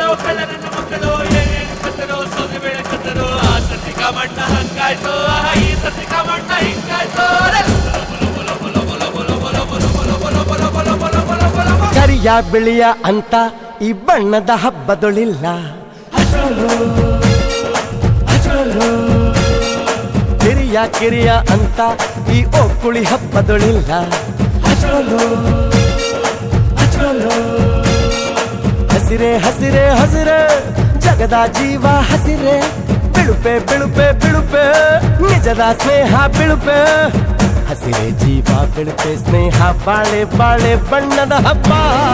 ಕಳ್ಳರನ್ನ ಮಕ್ಕಳು ಏನೇನು ಕತ್ತರು ಸೌದೆ ಬೇಳೆ ಕತ್ತರು ಆ ಸತಿ ಕಾಮಣ್ಣ ಹಂಗಾಯ್ತು ಆಹಾ, ಈ ಸತಿ ಕಾಮಣ್ಣ ಹಿಂಗಾಯ್ತು ಬೊಲ ಬೊಲ ಬೊಲ ಬೊಲ ಬೊಲ ಬೊಲ ಬೊಲ ಬೊಲ ಬೊಲ ಬೊಲ ಬೊಲ ಬೊಲ ಬೊಲ ಬೊಲ. ಕರಿಯ ಬಿಳಿಯ ಅಂತ ಈ ಬಣ್ಣದ ಹಬ್ಬದೊಳಿಲ್ಲ ಕಿರಿಯ ಕಿರಿಯ ಅಂತ ಈ ಒಕ್ಕುಳಿ ಹಬ್ಬದೊಳಿಲ್ಲ ಹಸಿರೆ ಹಸಿರೆ ಹಸಿರೆ ಜಗದ ಜೀವ ಹಸಿರೆ ಬಿಳುಪೆ ಬಿಳುಪೆ ಬಿಳುಪೆ ನಿಜದ ಸ್ನೇಹ ಬಿಳುಪೆ ಹಸಿರೆ ಜೀವ ಬಿಳುಪೆ ಸ್ನೇಹ ಬಾಳೆ ಬಾಳೆ ಬಣ್ಣದ ಹಬ್ಬ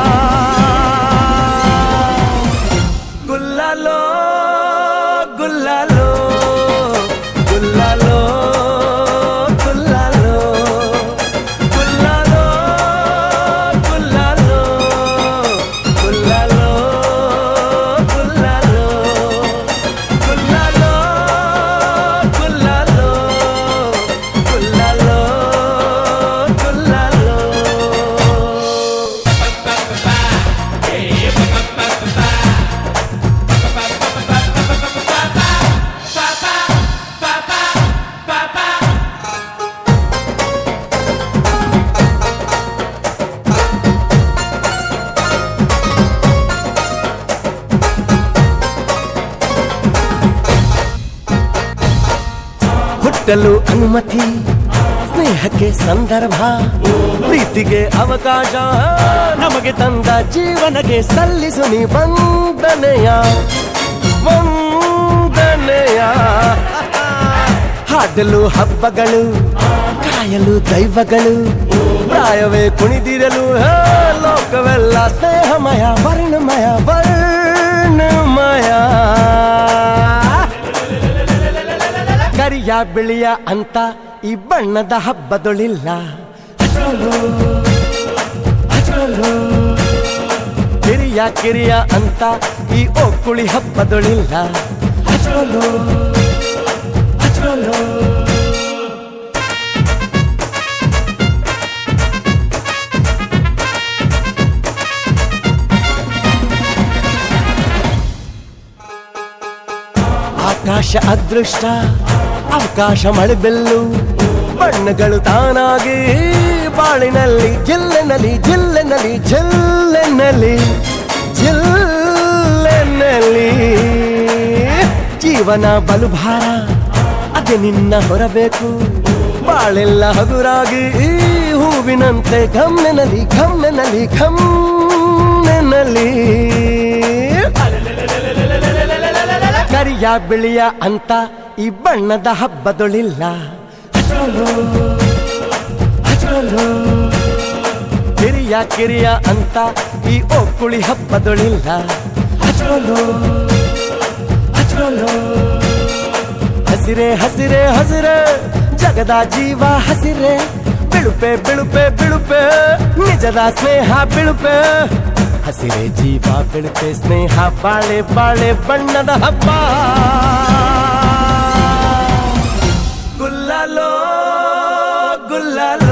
ಗುಲ್ಲಾಲೋ ಗುಲ್ಲಾಲೋ ಗುಲ್ಲಾಲೋ ಗುಲ್ಲಾಲೋ ಗುಲ್ಲಾಲೋ ಗುಲ್ಲಾಲೋ ಗುಲ್ಲಾಲೋ ಗುಲ್ಲಾಲೋ ಗುಲ್ಲಾಲೋ ಗುಲ್ಲಾಲೋ ಗುಲ್ಲಾಲೋ ಗುಲ್ಲಾಲೋ ಹುಟ್ಟಲು ಅನುಮತಿ ಸ್ನೇಹಕ್ಕೆ ಸಂದರ್ಭ ಪ್ರೀತಿಗೆ ಅವಕಾಶ ನಮಗೆ ತಂದ ಜೀವನಕ್ಕೆ ಸಲ್ಲಿಸು ನೀ ವಂದನೆಯ ವಂದನೆಯ ಹಾಡಲು ಹಬ್ಬಗಳು ಕಾಯಲು ದೈವಗಳು ಪ್ರಾಯವೇ ಕುಣಿದಿರಲು ಹೇ, ಲೋಕವೆಲ್ಲ ಸ್ನೇಹಮಯ ವರ್ಣಮಯ ವರ್ಣಮಯ ಕರಿಯ ಬಿಳಿಯ ಅಂತ ಈ ಬಣ್ಣದ ಹಬ್ಬದೊಳಿಲ್ಲ ಕಿರಿಯ ಕಿರಿಯ ಅಂತ ಈ ಒಕ್ಕುಳಿ ಹಬ್ಬದೊಳಿಲ್ಲ ಆಕಾಶ ಅದೃಷ್ಟ ಅವಕಾಶ ಮಳೆಬೆಲ್ಲು ಬಣ್ಣಗಳು ತಾನಾಗಿ ಬಾಳಿನಲ್ಲಿ ಜಿಲ್ಲೆನಲ್ಲಿ ಜಿಲ್ಲೆನಲ್ಲಿ ಜಿಲ್ಲೆನಲ್ಲಿ ಜಿಲ್ಲೆನಲ್ಲಿ ಜೀವನ ಬಲು ಭಾರ ಅದೇ ನಿನ್ನ ಹೊರಬೇಕು ಬಾಳೆಲ್ಲ ಹಗುರಾಗಿ ಈ ಹೂವಿನಂತೆ ಘಮ್ಮೆನಲ್ಲಿ ಘಮ್ಮೆನಲ್ಲಿ ಘಮ್ಮೆನಲ್ಲಿ ಕರಿಯ ಬಿಳಿಯ ಅಂತ ಈ ಬಣ್ಣದ ಹಬ್ಬದೊಳಿಲ್ಲ ಕಿರಿಯ ಕಿರಿಯ ಅಂತ ಈ ಒಕ್ಕುಳಿ ಹಬ್ಬದೊಳಿಲ್ಲ ಹಸಿರೆ ಹಸಿರೆ ಹಸಿರೆ ಜಗದ ಜೀವ ಹಸಿರೆ ಬಿಳುಪೆ ಬಿಳುಪೆ ಬಿಳುಪೆ ನಿಜದ ಸ್ನೇಹ ಬಿಳುಪೆ ಹಸಿರೆ ಜೀವ ಬಿಳುಪೆ ಸ್ನೇಹ ಬಾಳೆ ಬಾಳೆ ಬಣ್ಣದ ಹಬ್ಬ ಗುಲ್ಲಾಲೋ ಗುಲ್ಲಾಲೋ